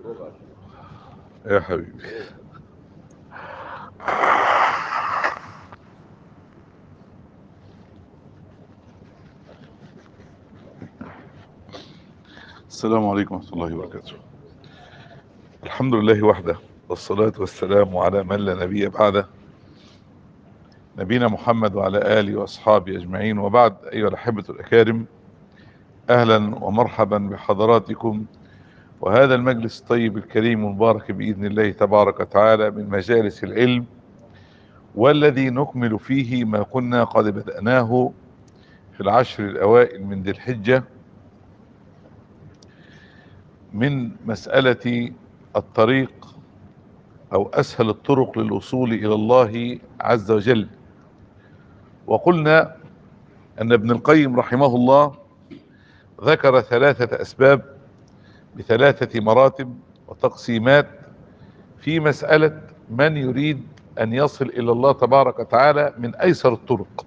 يا حبيبي السلام عليكم ورحمة الله وبركاته الحمد لله وحده والصلاة والسلام على من لا نبي بعده نبينا محمد وعلى آله وأصحابه أجمعين وبعد أيها الأحبة الأكارم أهلا ومرحبا بحضراتكم وهذا المجلس الطيب الكريم المبارك بإذن الله تبارك وتعالى من مجالس العلم والذي نكمل فيه ما كنا قد بدأناه في العشر الأوائل من ذي الحجة من مسألة الطريق أو أسهل الطرق للوصول إلى الله عز وجل وقلنا أن ابن القيم رحمه الله ذكر ثلاثة أسباب بثلاثة مراتب وتقسيمات في مسألة من يريد أن يصل إلى الله تبارك وتعالى من أيسر الطرق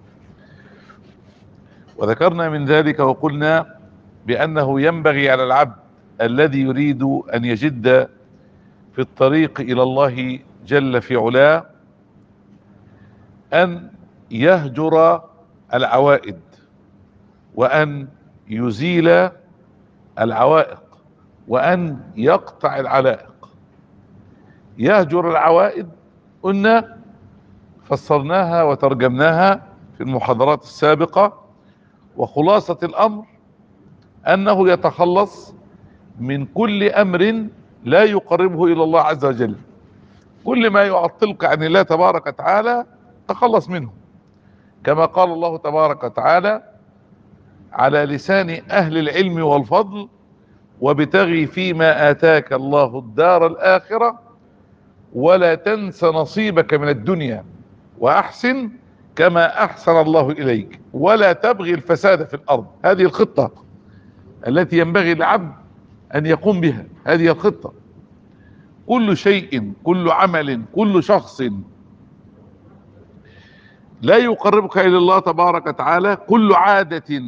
وذكرنا من ذلك وقلنا بأنه ينبغي على العبد الذي يريد أن يجد في الطريق إلى الله جل في علاه أن يهجر العوائد وأن يزيل العوائق وأن يقطع العلائق يهجر العوائد قلنا فسرناها وترجمناها في المحاضرات السابقة وخلاصة الأمر أنه يتخلص من كل أمر لا يقربه إلى الله عز وجل كل ما يعطلك عن الله تبارك وتعالى تخلص منه كما قال الله تبارك وتعالى على لسان أهل العلم والفضل وابتغي فيما آتاك الله الدار الآخرة ولا تنس نصيبك من الدنيا وأحسن كما أحسن الله إليك ولا تبغي الفساد في الأرض هذه الخطة التي ينبغي للعبد أن يقوم بها هذه الخطة كل شيء كل عمل كل شخص لا يقربك إلى الله تبارك وتعالى كل عادة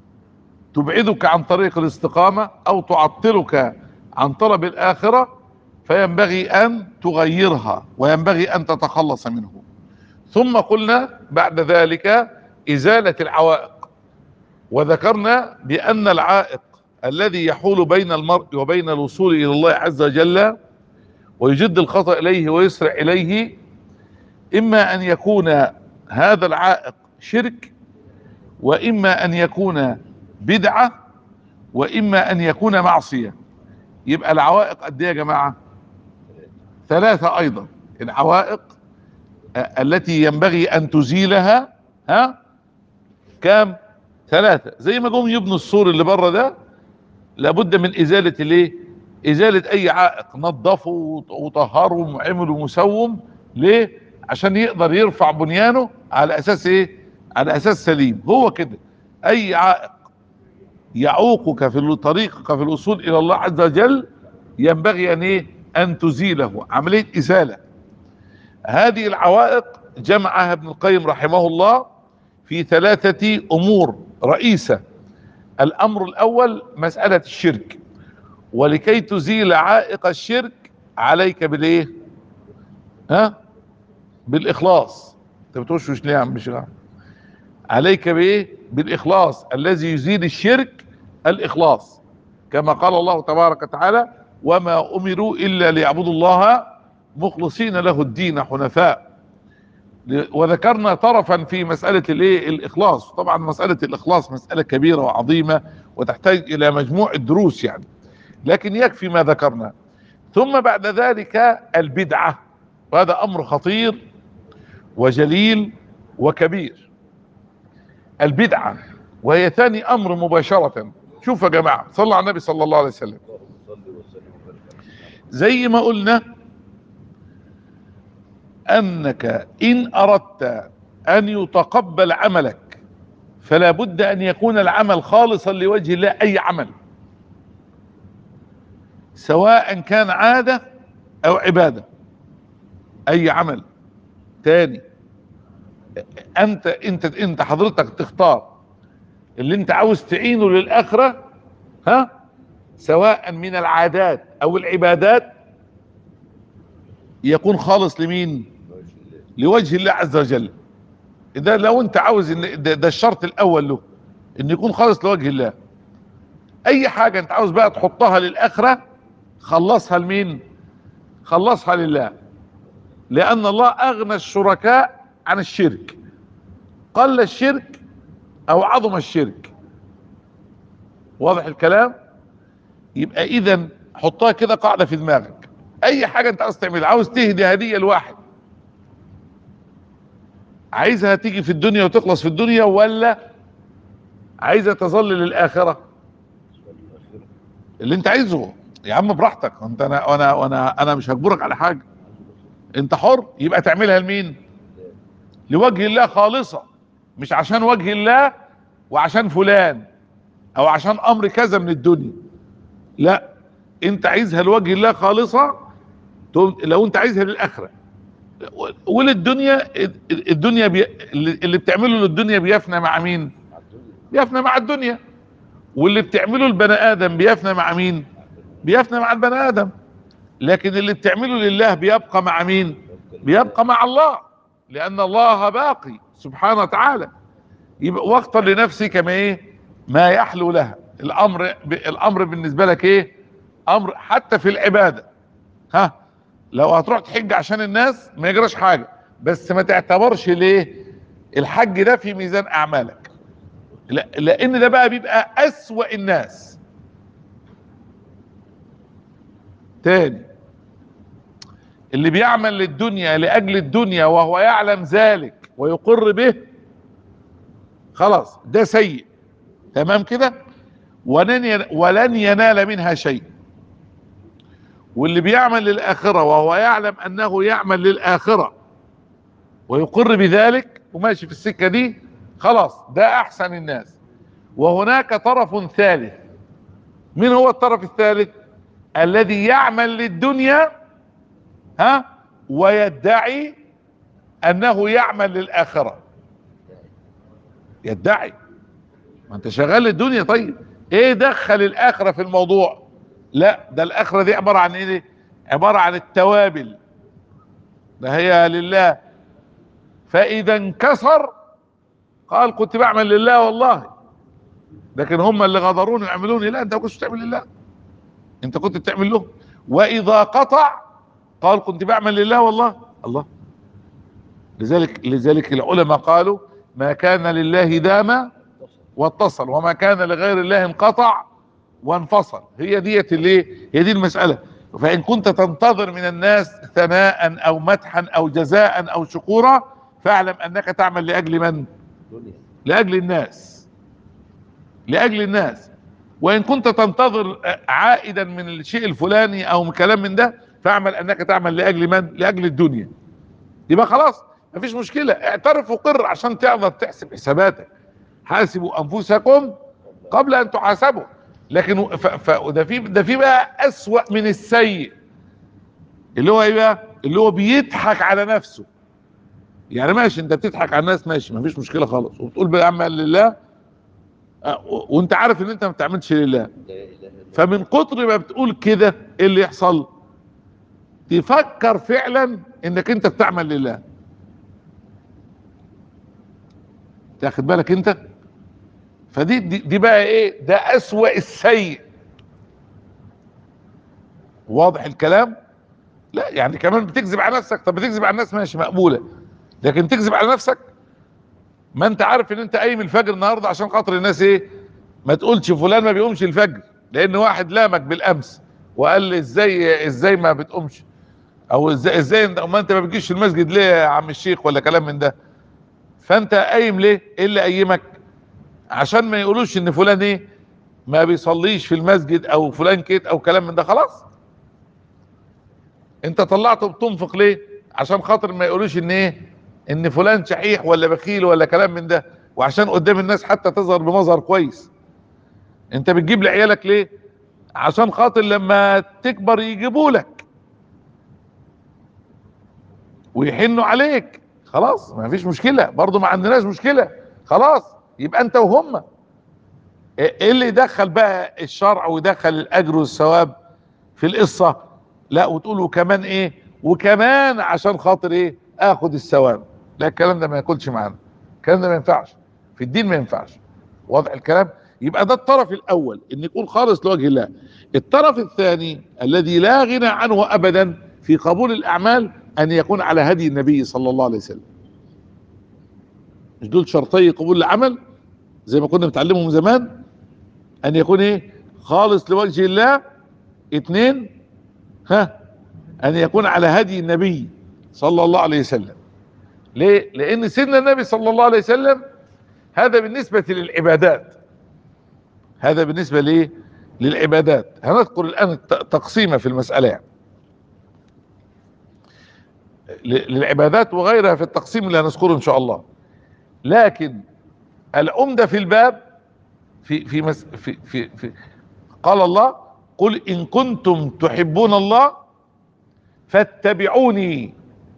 تبعدك عن طريق الاستقامة أو تعطلك عن طلب الآخرة فينبغي أن تغيرها وينبغي أن تتخلص منه ثم قلنا بعد ذلك إزالة العوائق وذكرنا بأن العائق الذي يحول بين المرء وبين الوصول إلى الله عز وجل ويجد الخطأ إليه ويسرع إليه إما أن يكون هذا العائق شرك وإما أن يكون بدعة وإما أن يكون معصية يبقى العوائق قد ايه يا جماعة ثلاثة أيضا العوائق التي ينبغي أن تزيلها ها كام ثلاثة زي ما جم يبنوا السور اللي بره ده لابد من ازالة الايه ازالة اي عائق نظفوا وطهروا وعملوا مسوم ليه عشان يقدر يرفع بنيانه على اساس ايه على اساس سليم هو كده اي عائق يعوقك في طريقك في الوصول الى الله عز وجل ينبغي ان ايه ان تزيله عملية ازالة هذه العوائق جمعها ابن القيم رحمه الله في ثلاثة امور رئيسة الامر الاول مسألة الشرك ولكي تزيل عائق الشرك عليك بالايه ها بالاخلاص انت بتوشوش ليه يا عم شغال عليك بايه بالاخلاص الذي يزيل الشرك الاخلاص كما قال الله تبارك وتعالى وما امروا الا ليعبدوا الله مخلصين له الدين حنفاء وذكرنا طرفا في مسألة الايه الاخلاص طبعا مسألة الاخلاص مسألة كبيرة وعظيمة وتحتاج الى مجموع الدروس يعني لكن يكفي ما ذكرنا ثم بعد ذلك البدعة وهذا امر خطير وجليل وكبير البدعة وهي ثاني امر مباشرة شوفوا يا جماعة صلوا على النبي صلى الله عليه وسلم زي ما قلنا انك ان اردت ان يتقبل عملك فلا بد ان يكون العمل خالصا لوجه الله اي عمل سواء كان عادة او عبادة اي عمل تاني انت انت انت حضرتك تختار اللي انت عاوز تعينه للاخرة ها سواء من العادات او العبادات يكون خالص لمين لوجه الله عز وجل ده لو انت عاوز ان ده, ده الشرط الاول له ان يكون خالص لوجه الله اي حاجة انت عاوز بقى تحطها للاخرة خلصها لمين خلصها لله لان الله اغنى الشركاء عن الشرك قل الشرك او عظم الشرك واضح الكلام يبقى اذا حطها كده قاعدة في دماغك اي حاجة انت عاوز تعملها عاوز تهدي هدية لواحد عايزها تيجي في الدنيا وتخلص في الدنيا ولا عايزها تظل للاخرة اللي انت عايزه يا عم براحتك انت انا وانا وانا انا مش هجبرك على حاجة انت حر يبقى تعملها لمين لوجه الله خالصة مش عشان وجه الله وعشان فلان او عشان امر كذا من الدنيا لا انت عايزها لوجه الله خالصة لو انت عايزها للاخرة وللدنيا الدنيا بي اللي بتعمله للدنيا بيفنى مع مين بيفنى مع الدنيا واللي بتعمله البني ادم بيفنى مع مين بيفنى مع البني ادم لكن اللي بتعمله لله بيبقى مع مين بيبقى مع الله لان الله باقي سبحانه وتعالى يبقى واختر لنفسك ما ايه ما يحلو لها الامر الامر بالنسبه لك ايه امر حتى في العباده ها لو هتروح تحج عشان الناس ما يجراش حاجه بس ما تعتبرش ليه الحج ده في ميزان اعمالك لا لان ده بقى بيبقى اسوأ الناس تاني اللي بيعمل للدنيا لاجل الدنيا وهو يعلم ذلك ويقر به خلاص ده سيء تمام كده ولن ولن ينال منها شيء واللي بيعمل للآخرة وهو يعلم أنه يعمل للآخرة ويقر بذلك وماشي في السكة دي خلاص ده أحسن الناس وهناك طرف ثالث من هو الطرف الثالث الذي يعمل للدنيا ها ويدعي أنه يعمل للآخرة يدعي ما انت شغال للدنيا طيب ايه دخل الآخرة في الموضوع لا ده الاخرة دي عبارة عن ايه عبارة عن التوابل ده هي لله فاذا انكسر قال كنت بعمل لله والله لكن هم اللي غدروني وعملوني لا انت ما كنتش تعمل لله انت كنت بتعمل له واذا قطع قال كنت بعمل لله والله الله لذلك لذلك العلماء قالوا ما كان لله دام واتصل وما كان لغير الله انقطع وانفصل هي ديت الايه هي دي المسألة فإن كنت تنتظر من الناس ثناء أو مدحا أو جزاء أو شكورا فاعلم أنك تعمل لأجل من لأجل الناس لأجل الناس وإن كنت تنتظر عائدا من الشيء الفلاني أو من كلام من ده فاعمل أنك تعمل لأجل من لأجل الدنيا يبقى خلاص مفيش مشكلة اعترف وقر عشان تقدر تحسب حساباتك حاسبوا أنفسكم قبل أن تحاسبوا لكن ف... ف... ده في ده في بقى اسوأ من السيء اللي هو ايه بقى اللي هو بيضحك على نفسه يعني ماشي انت بتضحك على الناس ماشي مفيش مشكله خالص وبتقول بعمل لله وانت عارف ان انت ما بتعملش لله فمن كتر ما بتقول كده ايه اللي يحصل تفكر فعلا انك انت بتعمل لله تاخد بالك انت فدي دي, دي بقى ايه ده اسوأ السيء واضح الكلام لا يعني كمان بتكذب على نفسك طب بتكذب على الناس ماشي مقبولة لكن تكذب على نفسك ما انت عارف ان انت قايم الفجر النهاردة عشان خاطر الناس ايه ما تقولش فلان ما بيقومش الفجر لان واحد لامك بالامس وقال لي ازاي ازاي ما بتقومش او ازاي ازاي ما انت ما بتجيش المسجد ليه يا عم الشيخ ولا كلام من ده فانت قايم ليه ايه اللي قيمك عشان ما يقولوش ان فلان ايه ما بيصليش في المسجد او فلان كيت او كلام من ده خلاص انت طلعته بتنفق ليه عشان خاطر ما يقولوش ان ايه ان فلان شحيح ولا بخيل ولا كلام من ده وعشان قدام الناس حتى تظهر بمظهر كويس انت بتجيب لعيالك ليه عشان خاطر لما تكبر يجيبوا لك ويحنوا عليك خلاص ما فيش مشكلة برضو ما عندناش مشكلة خلاص يبقى انت وهم ايه اللي يدخل بقى الشرع ويدخل الاجر والثواب في القصة لا وتقول وكمان ايه وكمان عشان خاطر ايه اخد الثواب لا الكلام ده ما ياكلش معانا الكلام ده ما ينفعش في الدين ما ينفعش واضح الكلام يبقى ده الطرف الاول ان يكون خالص لوجه الله الطرف الثاني الذي لا غنى عنه ابدا في قبول الاعمال ان يكون على هدي النبي صلى الله عليه وسلم مش دول شرطي قبول العمل زي ما كنا بنتعلمهم زمان ان يكون ايه خالص لوجه الله اتنين ها ان يكون على هدي النبي صلى الله عليه وسلم ليه لان سيدنا النبي صلى الله عليه وسلم هذا بالنسبة للعبادات هذا بالنسبة ليه للعبادات هنذكر الان تقسيمة في المسألة يعني. للعبادات وغيرها في التقسيم اللي هنذكره ان شاء الله لكن العمدة في الباب في في, مس في في في قال الله قل ان كنتم تحبون الله فاتبعوني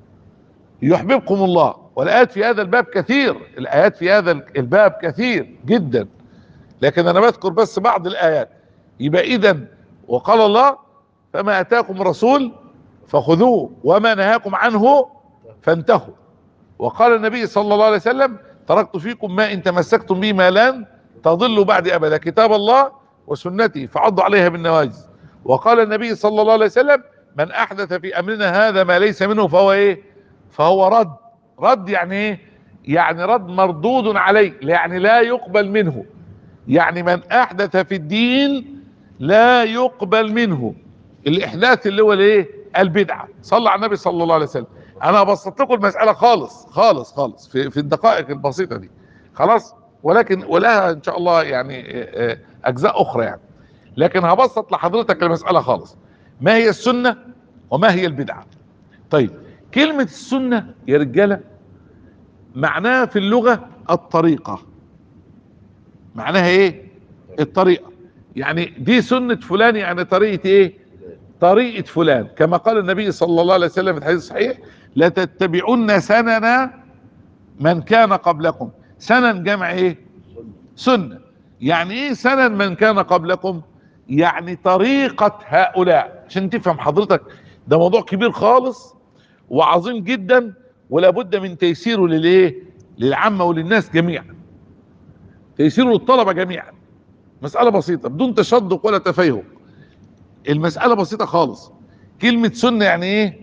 يحببكم الله والايات في هذا الباب كثير الايات في هذا الباب كثير جدا لكن انا بذكر بس بعض الايات يبقى اذا وقال الله فما اتاكم رسول فخذوه وما نهاكم عنه فانتهوا وقال النبي صلى الله عليه وسلم تركت فيكم ما ان تمسكتم به ما لن تضلوا بعد ابدا كتاب الله وسنتي فعضوا عليها بالنواجز وقال النبي صلى الله عليه وسلم من احدث في امرنا هذا ما ليس منه فهو ايه فهو رد رد يعني ايه يعني رد مردود عليه يعني لا يقبل منه يعني من احدث في الدين لا يقبل منه الاحداث اللي هو الايه البدعه صلى على النبي صلى الله عليه وسلم انا بسطت لكم المساله خالص خالص خالص في, في الدقائق البسيطه دي خلاص ولكن ولها ان شاء الله يعني اجزاء اخرى يعني لكن هبسط لحضرتك المساله خالص ما هي السنه وما هي البدعه طيب كلمه السنه يا رجاله معناها في اللغه الطريقه معناها ايه الطريقه يعني دي سنه فلان يعني طريقه ايه طريقه فلان كما قال النبي صلى الله عليه وسلم في الحديث الصحيح لتتبعن سنن من كان قبلكم سنن جمع ايه سنة يعني ايه سنن من كان قبلكم يعني طريقة هؤلاء عشان تفهم حضرتك ده موضوع كبير خالص وعظيم جدا ولا بد من تيسيره للايه للعامة وللناس جميعا تيسيره للطلبة جميعا مسألة بسيطة بدون تشدق ولا تفيهق المسألة بسيطة خالص كلمة سنة يعني ايه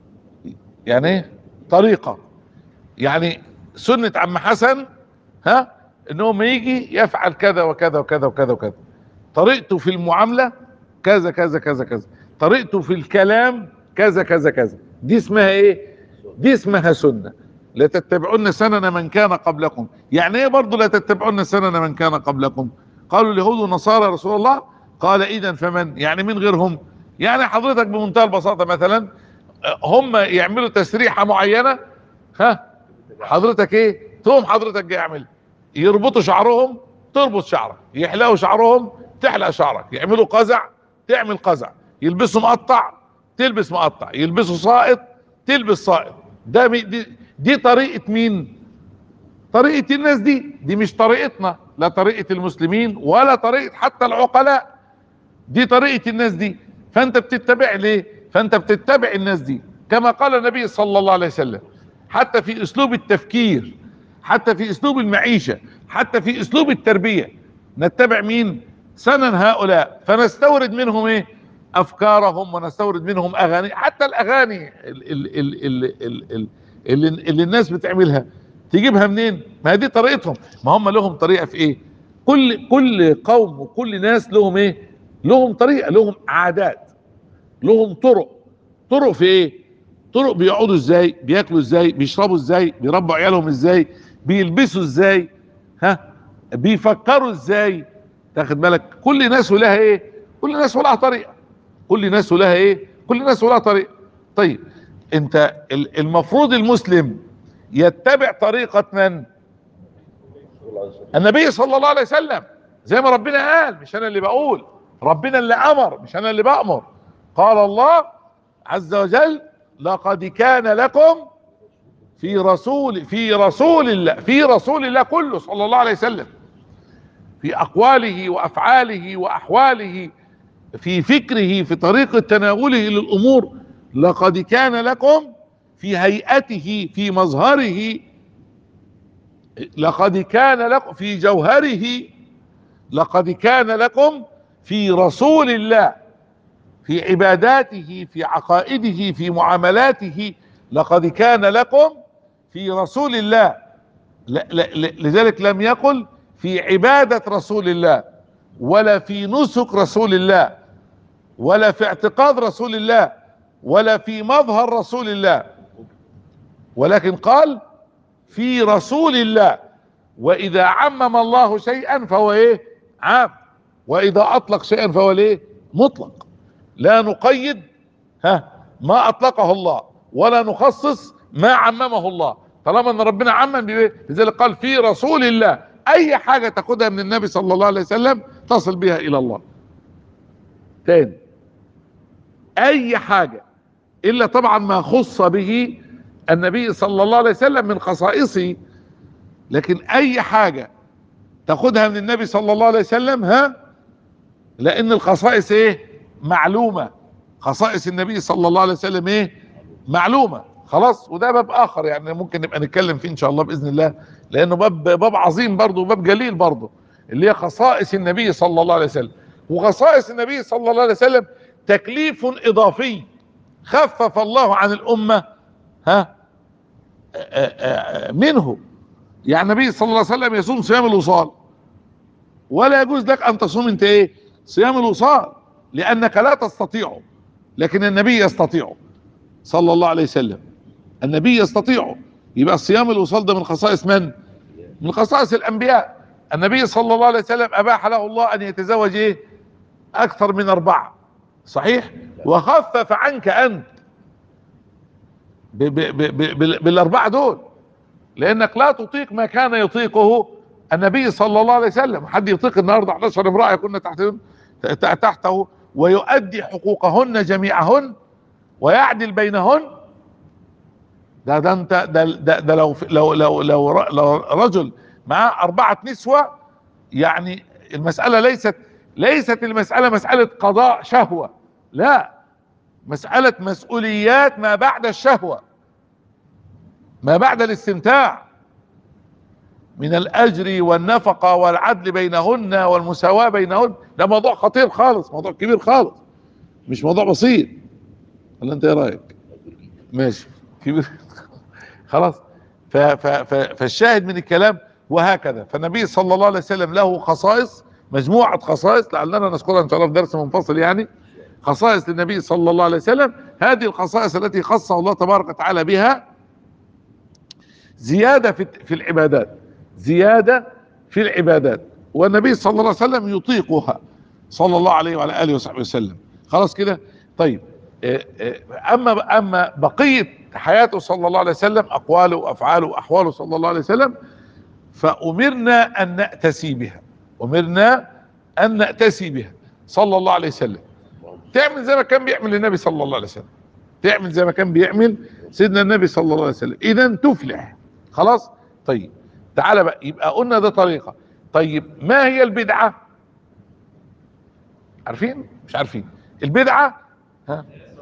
يعني ايه طريقة يعني سنة عم حسن ها انه ما يجي يفعل كذا وكذا وكذا وكذا وكذا طريقته في المعاملة كذا كذا كذا كذا طريقته في الكلام كذا كذا كذا دي اسمها ايه دي اسمها سنة لا تتبعون سنن من كان قبلكم يعني ايه برضو لا تتبعون سنن من كان قبلكم قالوا اليهود والنصارى رسول الله قال اذا فمن يعني من غيرهم يعني حضرتك بمنتهى البساطة مثلا هم يعملوا تسريحة معينة ها حضرتك ايه تقوم حضرتك جاي يعمل يربطوا شعرهم تربط شعرك يحلقوا شعرهم تحلق شعرك يعملوا قزع تعمل قزع يلبسوا مقطع تلبس مقطع يلبسوا سائط تلبس سائط ده دي, دي طريقة مين طريقة الناس دي دي مش طريقتنا لا طريقة المسلمين ولا طريقة حتى العقلاء دي طريقة الناس دي فانت بتتبع ليه فانت بتتبع الناس دي كما قال النبي صلى الله عليه وسلم حتى في اسلوب التفكير حتى في اسلوب المعيشة حتى في اسلوب التربية نتبع مين سنن هؤلاء فنستورد منهم ايه افكارهم ونستورد منهم اغاني حتى الاغاني اللي, اللي, اللي, اللي, اللي الناس بتعملها تجيبها منين ما دي طريقتهم ما هم لهم طريقة في ايه كل كل قوم وكل ناس لهم ايه لهم طريقة لهم عادات لهم طرق طرق في ايه طرق بيقعدوا ازاي بياكلوا ازاي بيشربوا ازاي بيربوا عيالهم ازاي بيلبسوا ازاي ها بيفكروا ازاي تاخد بالك كل ناس ولها ايه كل ناس ولها طريقه كل ناس ولها ايه كل ناس ولها طريقه طيب انت المفروض المسلم يتبع طريقه من النبي صلى الله عليه وسلم زي ما ربنا قال مش انا اللي بقول ربنا اللي امر مش انا اللي بامر قال الله عز وجل لقد كان لكم في رسول في رسول الله في رسول الله كله صلى الله عليه وسلم في اقواله وافعاله واحواله في فكره في طريقة تناوله للامور لقد كان لكم في هيئته في مظهره لقد كان لكم في جوهره لقد كان لكم في رسول الله في عباداته في عقائده في معاملاته لقد كان لكم في رسول الله ل- ل- ل- لذلك لم يقل في عبادة رسول الله ولا في نسك رسول الله ولا في اعتقاد رسول الله ولا في مظهر رسول الله ولكن قال في رسول الله واذا عمم الله شيئا فهو ايه عام واذا اطلق شيئا فهو ايه مطلق لا نقيد ها ما اطلقه الله ولا نخصص ما عممه الله طالما ان ربنا عمم بايه لذلك قال في رسول الله اي حاجة تاخدها من النبي صلى الله عليه وسلم تصل بها الى الله تاني اي حاجة الا طبعا ما خص به النبي صلى الله عليه وسلم من خصائصه لكن اي حاجة تاخدها من النبي صلى الله عليه وسلم ها لان الخصائص ايه معلومة خصائص النبي صلى الله عليه وسلم ايه معلومة خلاص وده باب اخر يعني ممكن نبقى نتكلم فيه ان شاء الله باذن الله لانه باب باب عظيم برضه وباب جليل برضه اللي هي خصائص النبي صلى الله عليه وسلم وخصائص النبي صلى الله عليه وسلم تكليف اضافي خفف الله عن الامه ها آه، آه، آه، منه يعني النبي صلى الله عليه وسلم يصوم صيام الوصال ولا يجوز لك ان تصوم انت ايه صيام الوصال لانك لا تستطيعه لكن النبي يستطيعه صلى الله عليه وسلم النبي يستطيعه يبقى صيام الوصال ده من خصائص من من خصائص الانبياء النبي صلى الله عليه وسلم اباح له الله ان يتزوج ايه اكثر من اربعه صحيح وخفف عنك انت ب ب ب ب بال- بالاربعه دول لانك لا تطيق ما كان يطيقه النبي صلى الله عليه وسلم حد يطيق النهارده 11 امراه يكون تحت تحت- تحته ويؤدي حقوقهن جميعهن ويعدل بينهن ده ده انت ده, ده, ده لو لو لو لو ر- لو رجل معاه اربعه نسوه يعني المساله ليست ليست المساله مساله قضاء شهوه لا مساله مسؤوليات ما بعد الشهوه ما بعد الاستمتاع من الاجر والنفقه والعدل بينهن والمساواه بينهن ده موضوع خطير خالص موضوع كبير خالص مش موضوع بسيط ولا انت ايه رايك ماشي كبير خلاص ف ف ف فالشاهد من الكلام وهكذا فالنبي صلى الله عليه وسلم له خصائص مجموعة خصائص لعلنا نذكرها ان شاء الله في درس منفصل يعني خصائص للنبي صلى الله عليه وسلم هذه الخصائص التي خصه الله تبارك وتعالى بها زيادة في في العبادات زيادة في العبادات والنبي صلى الله عليه وسلم يطيقها صلى الله عليه وعلى اله وصحبه وسلم خلاص كده طيب آه، آه، اما اما بقيه حياته صلى الله عليه وسلم اقواله وافعاله واحواله صلى الله عليه وسلم فامرنا ان ناتسي بها امرنا ان ناتسي بها صلى الله عليه وسلم تعمل زي ما كان بيعمل النبي صلى الله عليه وسلم تعمل زي ما كان بيعمل سيدنا النبي صلى الله عليه وسلم اذا تفلح خلاص طيب تعالى بقى يبقى قلنا ده طريقه طيب ما هي البدعه عارفين مش عارفين البدعه ها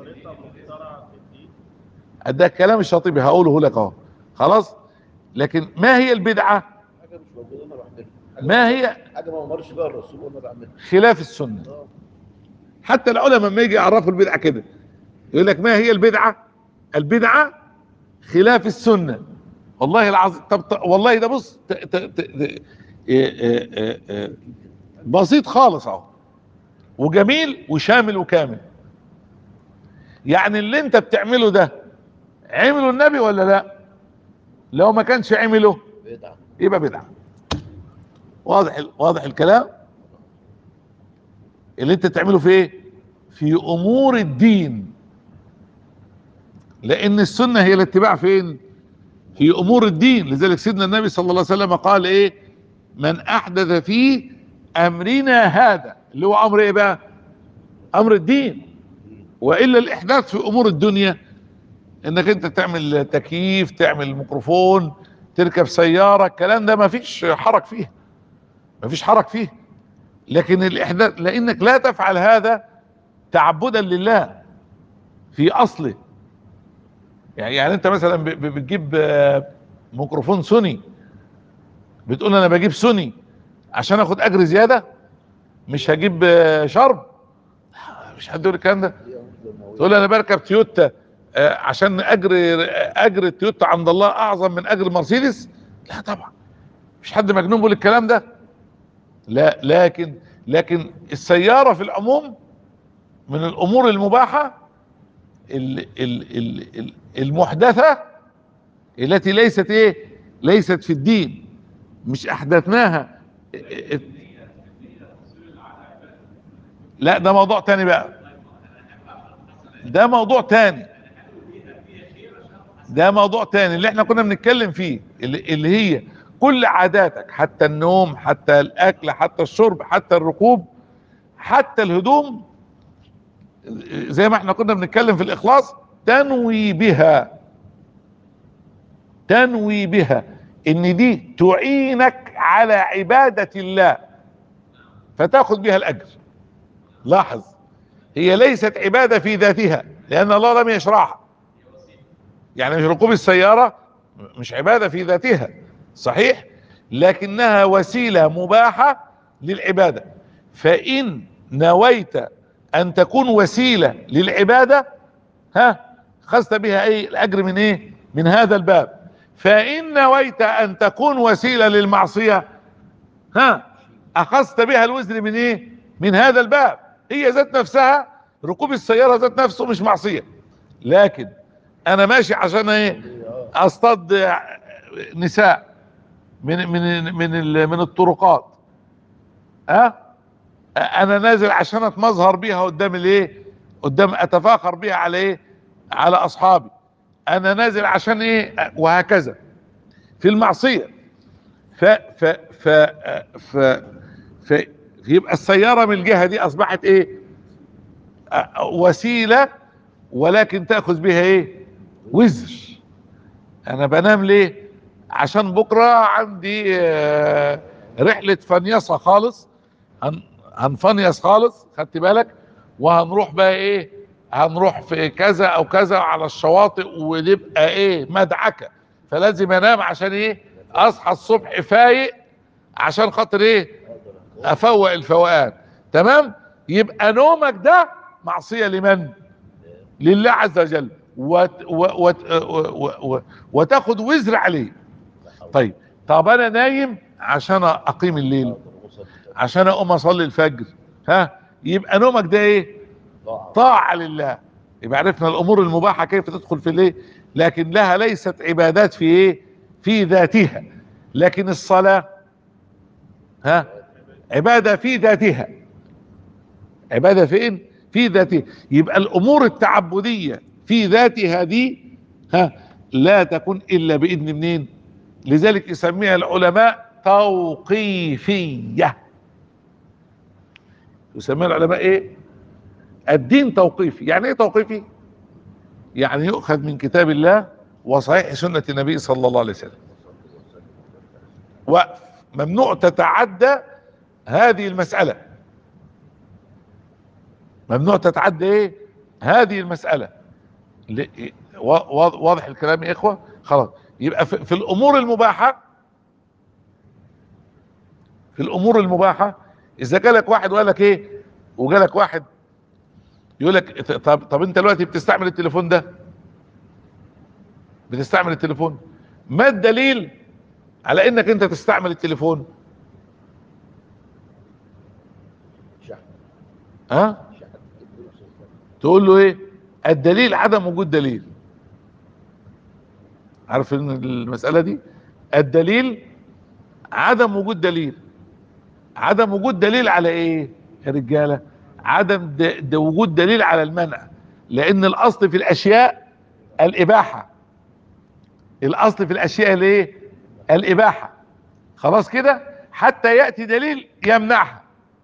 ده الكلام الشاطبي هقوله لك اهو خلاص لكن ما هي البدعه حاجه مش موجوده انا بعملها ما هي حاجه ما امرش بها الرسول وانا بعملها خلاف السنه آه. حتى العلماء لما يجي يعرفوا البدعه كده يقول لك ما هي البدعه البدعه خلاف السنه والله العظيم طب طب- والله ده بص ت- ت- ت- ت- إيه- إيه- إيه- إيه. بسيط خالص اهو وجميل وشامل وكامل يعني اللي انت بتعمله ده عمله النبي ولا لا لو ما كانش عمله بدعه يبقى بدعه واضح ال- واضح الكلام اللي انت تعمله في ايه في امور الدين لان السنه هي الاتباع فين في امور الدين لذلك سيدنا النبي صلى الله عليه وسلم قال ايه من احدث في امرنا هذا اللي هو امر ايه بقى امر الدين والا الاحداث في امور الدنيا انك انت تعمل تكييف تعمل ميكروفون تركب سياره الكلام ده ما فيش حرج فيه مفيش حرج فيه لكن الاحداث لانك لا تفعل هذا تعبدا لله في اصله يعني يعني انت مثلا ب- ب- بتجيب آه، ميكروفون سوني بتقول انا بجيب سوني عشان اخد اجر زياده مش هجيب آه، شرب مش حد يقول الكلام ده تقول انا بركب تويوتا آه، عشان اجر اجر التويوتا عند الله اعظم من اجر مرسيدس لا طبعا مش حد مجنون بيقول الكلام ده لا لكن لكن السياره في العموم من الامور المباحه ال ال ال ال المحدثه التي ليست ايه ليست في الدين مش احدثناها لا ده موضوع تاني بقى ده موضوع تاني ده موضوع تاني اللي احنا كنا بنتكلم فيه اللي, اللي هي كل عاداتك حتى النوم حتى الاكل حتى الشرب حتى الركوب حتى الهدوم زي ما احنا كنا بنتكلم في الاخلاص تنوي بها تنوي بها ان دي تعينك على عبادة الله فتاخذ بها الاجر لاحظ هي ليست عبادة في ذاتها لان الله لم يشرعها يعني مش ركوب السيارة مش عبادة في ذاتها صحيح لكنها وسيلة مباحة للعبادة فإن نويت أن تكون وسيلة للعبادة ها خذت بها أي الأجر من إيه من هذا الباب فإن نويت أن تكون وسيلة للمعصية ها أخذت بها الوزر من إيه من هذا الباب هي ذات نفسها ركوب السيارة ذات نفسه مش معصية لكن أنا ماشي عشان إيه اصطاد نساء من من من ال- من الطرقات ها انا نازل عشان اتمظهر بيها قدام الايه قدام اتفاخر بيها على ايه على اصحابي انا نازل عشان ايه وهكذا في المعصيه ف ف ف ف, ف يبقى السياره من الجهه دي اصبحت ايه أ- وسيله ولكن تاخذ بها ايه وزر انا بنام ليه عشان بكرة عندي آه، رحلة فنيصة خالص هن هنفنيص خالص خدت بالك وهنروح بقى ايه هنروح في كذا او كذا على الشواطئ ونبقى ايه مدعكة فلازم انام عشان ايه اصحى الصبح فايق عشان خاطر ايه افوق الفوقان تمام يبقى نومك ده معصية لمن لله عز وجل وت و وت و و وتاخد وزر عليه طيب طب انا نايم عشان اقيم الليل عشان اقوم اصلي الفجر ها يبقى نومك ده ايه طاعة لله يبقى عرفنا الامور المباحة كيف تدخل في الايه لكن لها ليست عبادات في ايه في ذاتها لكن الصلاة ها عبادة في ذاتها عبادة فين في ذاتها يبقى الامور التعبدية في ذاتها دي ها لا تكون الا باذن منين لذلك يسميها العلماء توقيفية يسميها العلماء ايه الدين توقيفي يعني ايه توقيفي يعني يؤخذ من كتاب الله وصحيح سنة النبي صلى الله عليه وسلم وقف ممنوع تتعدى هذه المسألة ممنوع تتعدى ايه هذه المسألة ل- وا- واضح الكلام يا اخوة خلاص يبقى في, في الامور المباحة في الامور المباحة اذا جالك واحد وقال لك ايه وجالك واحد يقول لك طب طب انت دلوقتي بتستعمل التليفون ده بتستعمل التليفون ما الدليل على انك انت تستعمل التليفون شحن ها شحن تقول له ايه الدليل عدم وجود دليل عارف ان المسألة دي الدليل عدم وجود دليل عدم وجود دليل على ايه يا رجالة عدم د... د... وجود دليل على المنع لان الاصل في الاشياء الاباحة الاصل في الاشياء الايه الاباحة خلاص كده حتى يأتي دليل يمنعها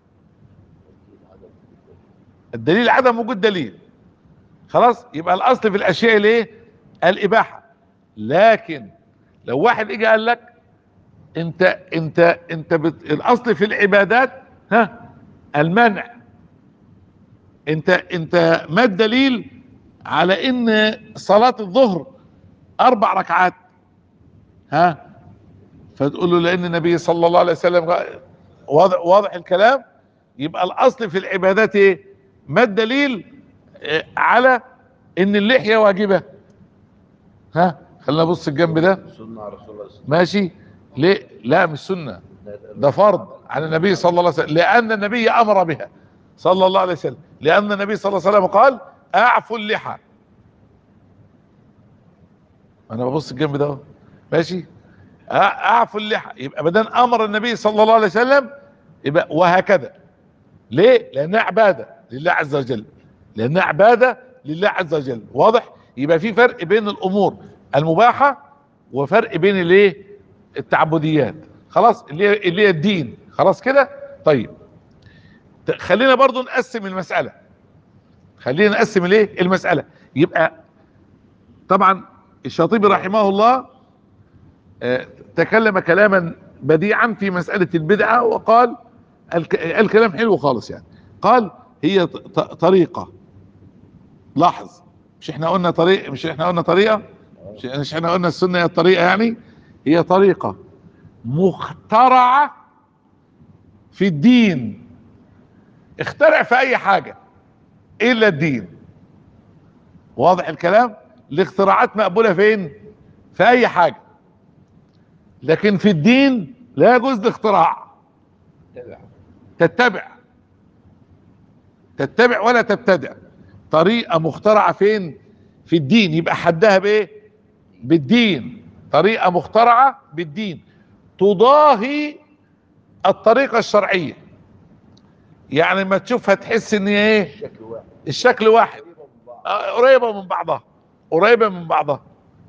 الدليل عدم وجود دليل خلاص يبقى الاصل في الاشياء الايه الاباحه لكن لو واحد اجى قال لك انت انت انت بت... الاصل في العبادات ها المنع انت انت ما الدليل على ان صلاة الظهر اربع ركعات ها فتقول له لان النبي صلى الله عليه وسلم قال- واضح واضح الكلام يبقى الاصل في العبادات ايه ما الدليل اه، على ان اللحية واجبة ها خلينا نبص الجنب ده سنة على رسول الله صلى الله عليه ماشي ليه لا مش سنة وسلم ده فرض على النبي صلى الله عليه وسلم لان النبي امر بها صلى الله عليه وسلم لان النبي صلى الله عليه وسلم قال اعفوا اللحى انا ببص الجنب ده اهو. ماشي أ- اعفوا اللحى يبقى بدل امر النبي صلى الله عليه وسلم يبقى وهكذا ليه لانها عباده لله عز وجل لانها عباده لله عز وجل واضح يبقى في فرق بين الامور المباحه وفرق بين الايه التعبديات خلاص اللي هي اللي هي الدين خلاص كده طيب ت- خلينا برضو نقسم المساله خلينا نقسم الايه المساله يبقى طبعا الشاطبي رحمه الله آه، تكلم كلاما بديعا في مسألة البدعة وقال الك- الكلام حلو خالص يعني قال هي ط- ط- طريقة لاحظ مش احنا قلنا طريق مش احنا قلنا طريقة مش مش احنا قلنا السنة هي الطريقة يعني هي طريقة مخترعة في الدين اخترع في اي حاجة الا الدين واضح الكلام الاختراعات مقبولة فين في اي حاجة لكن في الدين لا يجوز الاختراع تبع تتبع تتبع ولا تبتدع طريقة مخترعة فين في الدين يبقى حدها بايه بالدين طريقة مخترعة بالدين تضاهي الطريقة الشرعية يعني ما تشوفها تحس ان هي ايه شكل واحد الشكل واحد قريبة من بعض آه، قريبة من بعضها قريبة من بعضها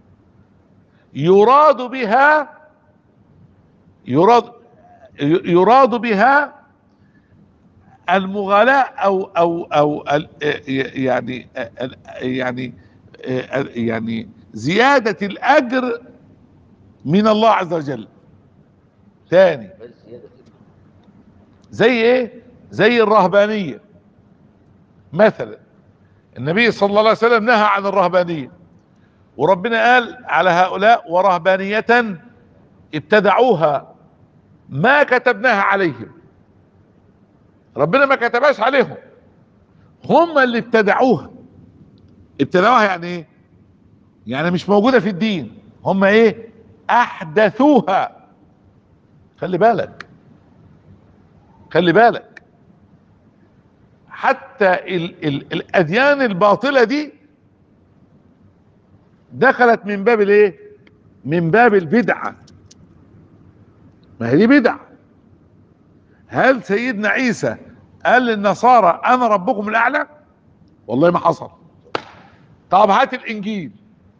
يراد بها يراد يراد بها المغالاة او او او ال- يعني ال- يعني يعني زيادة الاجر من الله عز وجل تاني بس زيادة كده زي ايه زي الرهبانية مثلا النبي صلى الله عليه وسلم نهى عن الرهبانية وربنا قال على هؤلاء ورهبانية ابتدعوها ما كتبناها عليهم ربنا ما كتبهاش عليهم هم اللي ابتدعوها ابتدعوها يعني ايه يعني مش موجودة في الدين هم ايه احدثوها خلي بالك خلي بالك حتى ال ال الاديان الباطلة دي دخلت من باب الايه من باب البدعة ما هي دي بدعة هل سيدنا عيسى قال للنصارى انا ربكم الاعلى والله ما حصل طب هات الانجيل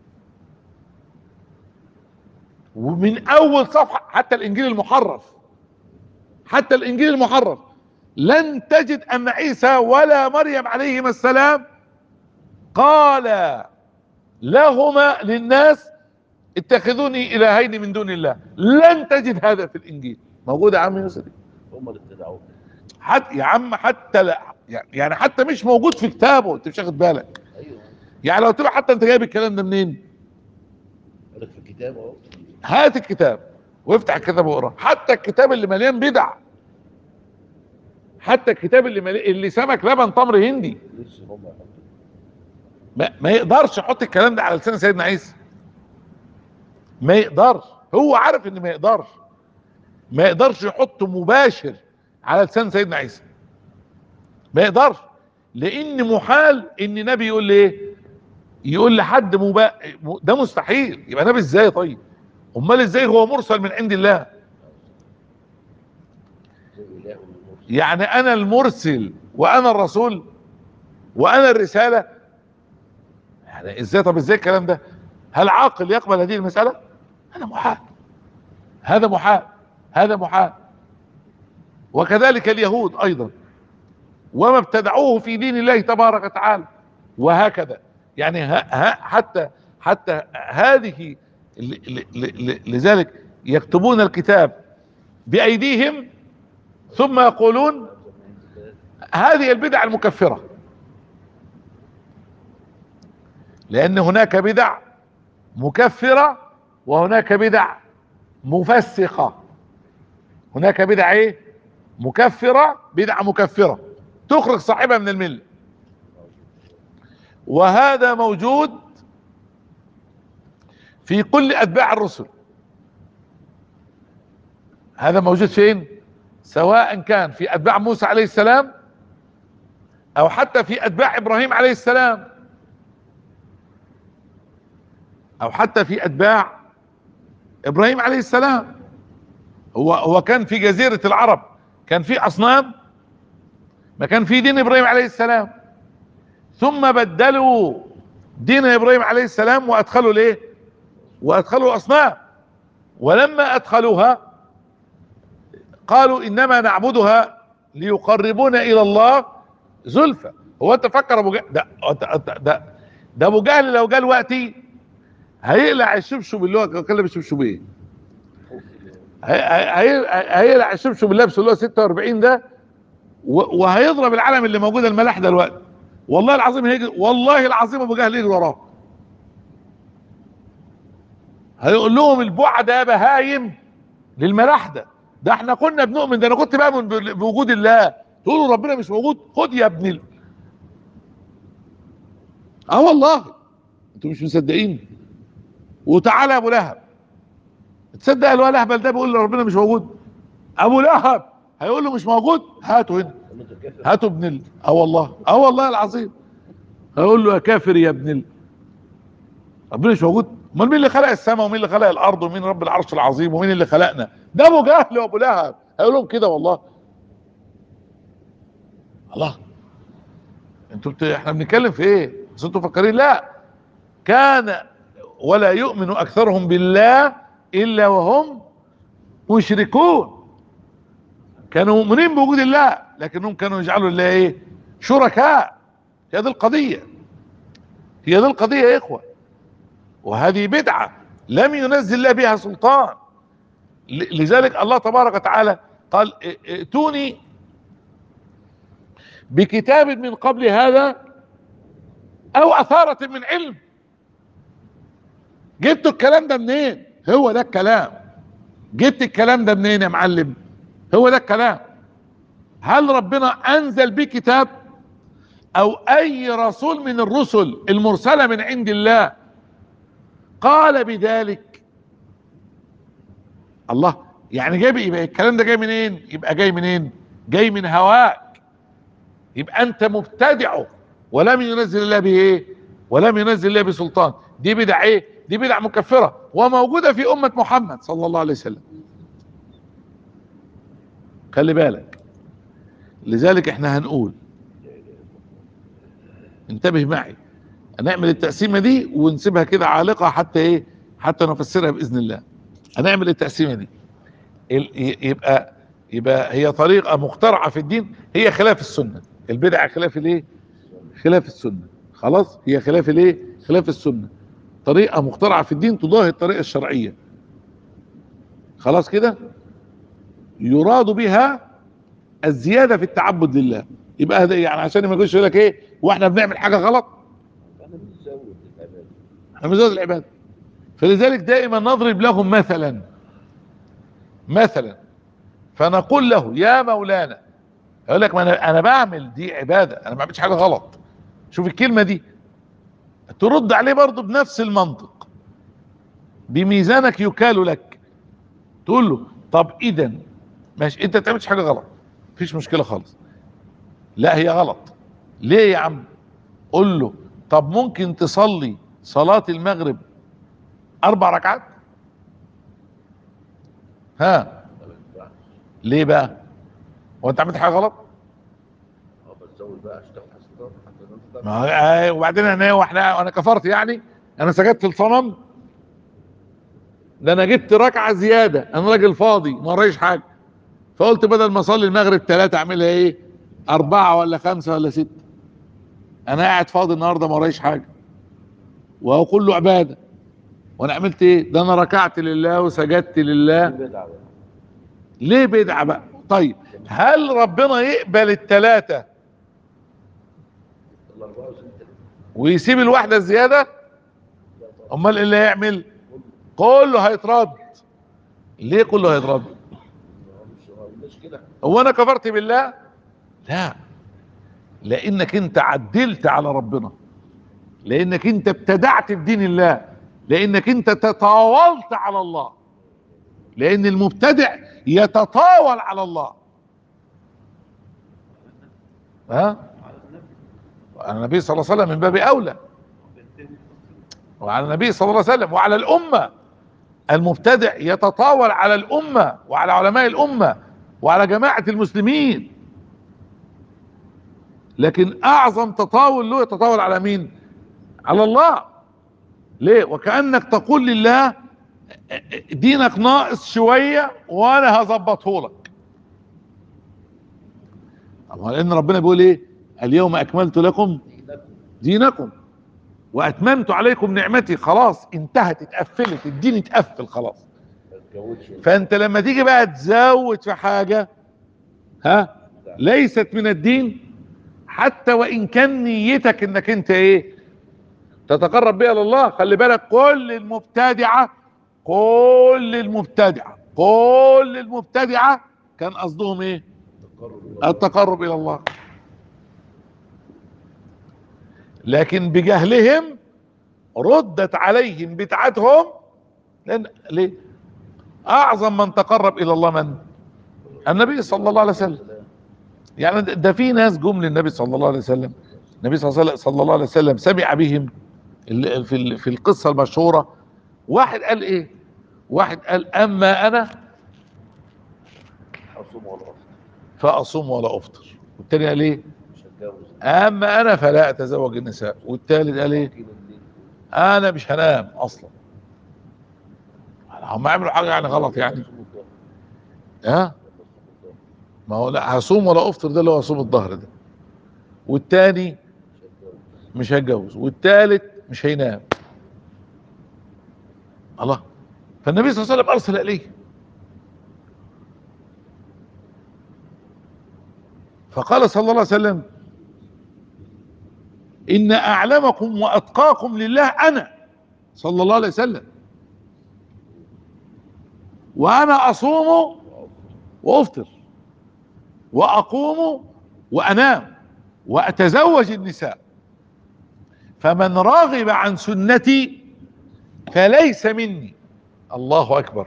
ومن اول صفحة حتى الانجيل المحرف حتى الانجيل المحرف لن تجد ان عيسى ولا مريم عليهما السلام قال لهما للناس اتخذوني الهين من دون الله لن تجد هذا في الانجيل موجود يا عم يوسف هم اللي ابتدعوه حتى يا عم حتى لا يعني حتى مش موجود في كتابه انت مش واخد بالك ايوه يعني لو تبقى حتى انت جايب الكلام ده منين قال لك في الكتاب اهو هات الكتاب وافتح الكتاب واقرا حتى الكتاب اللي مليان بدع حتى الكتاب اللي ملي... اللي سمك لبن تمر هندي لسه هم يحطوا ما, ما يقدرش يحط الكلام ده على لسان سيدنا عيسى ما يقدرش هو عارف ان ما يقدرش ما يقدرش يحطه مباشر على لسان سيدنا عيسى ما يقدرش لان محال ان نبي يقول لي ايه يقول لحد مبا... ده مستحيل يبقى نبي ازاي طيب امال ازاي هو مرسل من عند الله زي اله من المرسل يعني انا المرسل وانا الرسول وانا الرسالة يعني ازاي طب ازاي الكلام ده هل عاقل يقبل هذه المسألة هذا محال هذا محال هذا محال وكذلك اليهود ايضا وما ابتدعوه في دين الله تبارك وتعالى وهكذا يعني ها ها حتى حتى هذه ل- ل- ل- ل- لذلك يكتبون الكتاب بايديهم ثم يقولون هذه البدع المكفرة لان هناك بدع مكفرة وهناك بدع مفسقة هناك بدع ايه مكفرة بدع مكفرة تخرج صاحبها من المله وهذا موجود في كل اتباع الرسل هذا موجود فين سواء كان في اتباع موسى عليه السلام او حتى في اتباع ابراهيم عليه السلام او حتى في اتباع ابراهيم عليه السلام هو هو كان في جزيرة العرب كان في اصنام ما كان في دين ابراهيم عليه السلام ثم بدلوا دين ابراهيم عليه السلام وادخلوا ليه وادخلوا الاصنام ولما ادخلوها قالوا انما نعبدها ليقربونا الى الله زلفى هو انت فكر ابو جهل ده ده ده, ده ابو جهل لو جه وقتي هيقلع الشبشب اللي هو كان كلم الشبشب ايه هي- هي- هيقلع الشبشب اللي لابسه اللي هو 46 ده و- وهيضرب العلم اللي موجوده الملاح دلوقتي والله العظيم هيجري والله العظيم ابو جهل يجري وراه هيقول لهم البوعة ده بهايم للملاح ده ده احنا كنا بنؤمن ده انا كنت بؤمن بال- بوجود الله تقولوا ربنا مش موجود خد يا ابن ال... اه والله انتوا مش مصدقين وتعالى يا ابو لهب تصدق الولا اهبل ده بيقول ربنا مش موجود ابو لهب هيقول له مش موجود هاته هنا قال له انت كافر هاتوا ابن ال... اه والله اه والله العظيم هقول له يا كافر يا ابن ال... ربنا مش موجود امال مين اللي خلق السماء ومين اللي خلق الارض ومين رب العرش العظيم ومين اللي خلقنا ده ابو جهل وابو لهب هيقول لهم كده والله الله انتوا بت... احنا بنتكلم في ايه بس انتوا مفكرين لا كان ولا يؤمن اكثرهم بالله الا وهم مشركون كانوا مؤمنين بوجود الله لكنهم كانوا يجعلوا الله ايه شركاء هي دي القضية هي دي القضية يا اخوة وهذه بدعة لم ينزل الله بها سلطان ل- لذلك الله تبارك وتعالى قال ائ- ائتوني بكتاب من قبل هذا او اثارة من علم جبتوا الكلام ده منين هو ده الكلام جبت الكلام ده منين يا معلم هو ده الكلام هل ربنا انزل بيه كتاب او اي رسول من الرسل المرسلة من عند الله قال بذلك الله يعني جاي يبقى الكلام ده جاي منين يبقى جاي منين جاي من هواك يبقى انت مبتدعه ولم ينزل الله به ايه ولم ينزل الله بسلطان دي بدع ايه دي بدع مكفرة وموجودة في امة محمد صلى الله عليه وسلم خلي بالك لذلك احنا هنقول انتبه معي هنعمل التقسيمة دي ونسيبها كده عالقة حتى ايه حتى نفسرها بإذن الله هنعمل التقسيمة دي ال- ي- يبقى يبقى هي طريقة مخترعة في الدين هي خلاف السنة البدعة خلاف الايه خلاف السنة خلاص هي خلاف الايه خلاف السنة طريقة مخترعة في الدين تضاهي الطريقة الشرعية خلاص كده يراد بها الزيادة في التعبد لله يبقى هذا يعني عشان ما يقولش يقول لك ايه واحنا بنعمل حاجة غلط انا بنزود العباده احنا بنزود العبادة فلذلك دائما نضرب لهم مثلا مثلا فنقول له يا مولانا يقول لك ما انا انا بعمل دي عبادة انا ما بعملش حاجة غلط شوف الكلمة دي ترد عليه برضه بنفس المنطق بميزانك يكال لك تقول له طب اذا ماشي انت ما تعملش حاجة غلط مفيش مشكلة خالص لا هي غلط ليه يا عم قول له طب ممكن تصلي صلاة المغرب اربع ركعات ها ما ينفعش ليه بقى هو انت عملت حاجة غلط اه بتزود بقى عشان تاخد حسنات حتى انت ما هو- آه، وبعدين انا واحنا انا كفرت يعني انا سجدت الصنم ده انا جبت ركعة زيادة انا راجل فاضي ما ورايش حاجة فقلت بدل ما اصلي المغرب ثلاثة اعملها ايه اربعة ولا خمسة ولا ستة انا قاعد فاضي النهاردة ما ورايش حاجة وهو كله عبادة وانا عملت ايه ده انا ركعت لله وسجدت لله دي بدعة بقى. ليه بدعة بقى طيب هل ربنا يقبل التلاتة الأربعة وستة ويسيب الواحدة الزيادة لا طبعا. امال ايه اللي هيعمل كله هيترد ليه كله هيترد مش مش كده هو انا كفرت بالله لا لانك انت عدلت على ربنا لانك انت ابتدعت في دين الله لانك انت تطاولت على الله لان المبتدع يتطاول على الله ها النبي صلى الله عليه وسلم من باب اولى وعلى النبي صلى الله عليه وسلم وعلى الامه المبتدع يتطاول على الامه وعلى علماء الامه وعلى جماعه المسلمين لكن اعظم تطاول له يتطاول على مين على الله ليه وكانك تقول لله دينك ناقص شويه وانا هظبطه لك أما لان ربنا بيقول ايه اليوم اكملت لكم دينكم دينكم واتممت عليكم نعمتي خلاص انتهت اتقفلت الدين اتقفل خلاص ما تجودش فانت لما تيجي بقى تزود في حاجة ها ليست من الدين حتى وان كان نيتك انك انت ايه تتقرب بها لله خلي بالك كل المبتدعة كل المبتدعة كل المبتدعة كان قصدهم ايه تقرب إلى الله. التقرب الى الله لكن بجهلهم ردت عليهم بدعتهم لان ليه اعظم من تقرب الى الله من النبي صلى الله عليه وسلم يعني ده ده في ناس جم للنبي صلى الله عليه وسلم النبي صلى الله عليه- صلى الله عليه وسلم سمع بهم ال- في ال- في القصه المشهوره واحد قال ايه واحد قال اما انا أصوم ولا أفطر فاصوم ولا افطر والتاني قال ايه مش هتجوز اما انا فلا اتزوج النساء والثالث قال ايه أكيد الليل. انا مش هنام اصلا هم عملوا حاجه يعني غلط يعني أصوم الظهر. ها ولا أصوم الظهر. ما هو لا هصوم ولا افطر ده اللي هو هصوم الظهر ده والتاني مش هتجوز مش هيتجوز والتالت مش هينام الله فالنبي صلى الله عليه وسلم ارسل اليه فقال صلى الله عليه وسلم ان اعلمكم واتقاكم لله انا صلى الله عليه وسلم وانا اصوم وافطر واقوم وانام واتزوج النساء فمن راغب عن سنتي فليس مني الله اكبر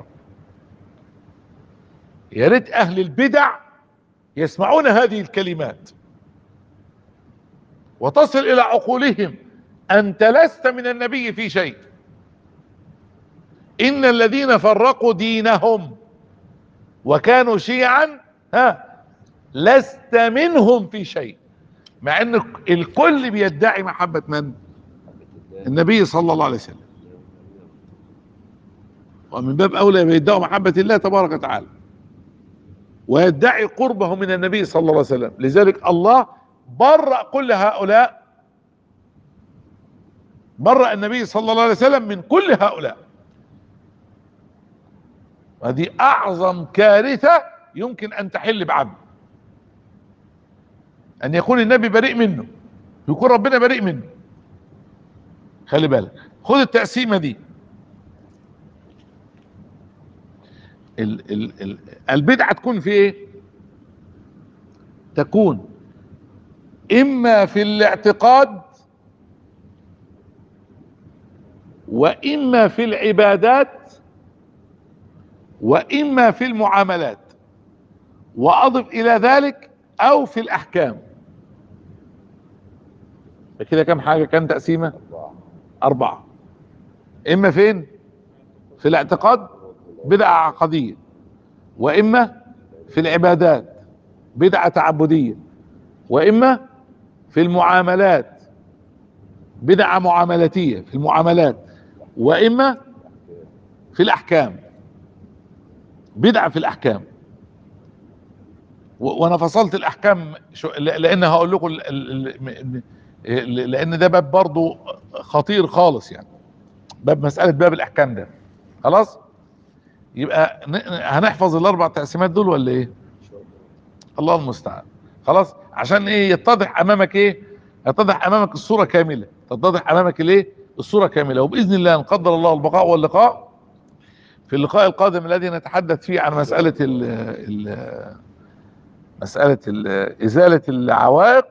يا ريت اهل البدع يسمعون هذه الكلمات وتصل الى عقولهم انت لست من النبي في شيء ان الذين فرقوا دينهم وكانوا شيعا ها لست منهم في شيء مع ان الكل بيدعي محبة من حبة الله. النبي صلى الله عليه وسلم ومن باب اولى بيدعوا محبة الله تبارك وتعالى ويدعي قربه من النبي صلى الله عليه وسلم لذلك الله برأ كل هؤلاء برأ النبي صلى الله عليه وسلم من كل هؤلاء هذه اعظم كارثة يمكن ان تحل بعبد ان يكون النبي بريء منه يكون ربنا بريء منه خلي بالك خد التقسيمة دي ال ال ال البدعة تكون في ايه تكون اما في الاعتقاد واما في العبادات واما في المعاملات واضف الى ذلك او في الاحكام كده كم حاجة كان تقسيمة أربعة اربعة اما فين في الاعتقاد بدعة عقدية واما في العبادات بدعة تعبدية واما في المعاملات بدعة معاملاتية في المعاملات واما في الاحكام بدعة في الاحكام و- وانا فصلت الاحكام شو ل- لان هقول لكم ال- ال- ال- م- ل- لان ده باب برضو خطير خالص يعني باب مسألة باب الأحكام ده خلاص يبقى ن- هنحفظ الأربع تقسيمات دول ولا إيه؟ الله المستعان خلاص عشان إيه يتضح أمامك إيه؟ يتضح أمامك الصورة كاملة تتضح أمامك الإيه؟ الصورة كاملة وبإذن الله إن قدر الله البقاء واللقاء في اللقاء القادم الذي نتحدث فيه عن مسألة ال ال مسألة ال إزالة العوائق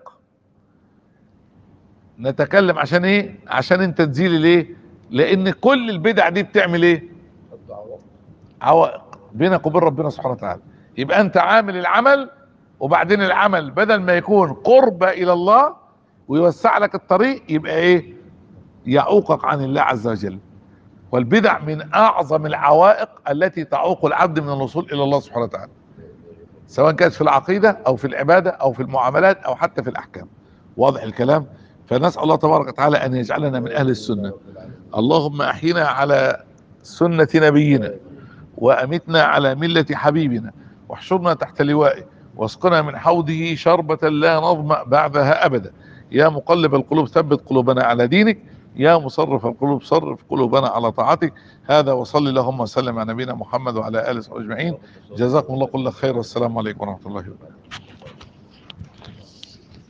نتكلم عشان ايه عشان انت تزيل ليه لان كل البدع دي بتعمل ايه الدعوة عوائق بينك وبين ربنا سبحانه وتعالى يبقى انت عامل العمل وبعدين العمل بدل ما يكون قرب الى الله ويوسع لك الطريق يبقى ايه يعوقك عن الله عز وجل والبدع من اعظم العوائق التي تعوق العبد من الوصول الى الله سبحانه وتعالى سواء كانت في العقيدة او في العبادة او في المعاملات او حتى في الاحكام واضح الكلام فنسأل الله تبارك وتعالى ان يجعلنا من اهل السنة اللهم احينا على سنة نبينا وامتنا على ملة حبيبنا واحشرنا تحت لوائه واسقنا من حوضه شربة لا نظمأ بعدها ابدا يا مقلب القلوب ثبت قلوبنا على دينك يا مصرف القلوب صرف قلوبنا على طاعتك هذا وصلي اللهم وسلم على نبينا محمد وعلى اله وصحبه اجمعين جزاكم الله كل خير والسلام عليكم ورحمه الله وبركاته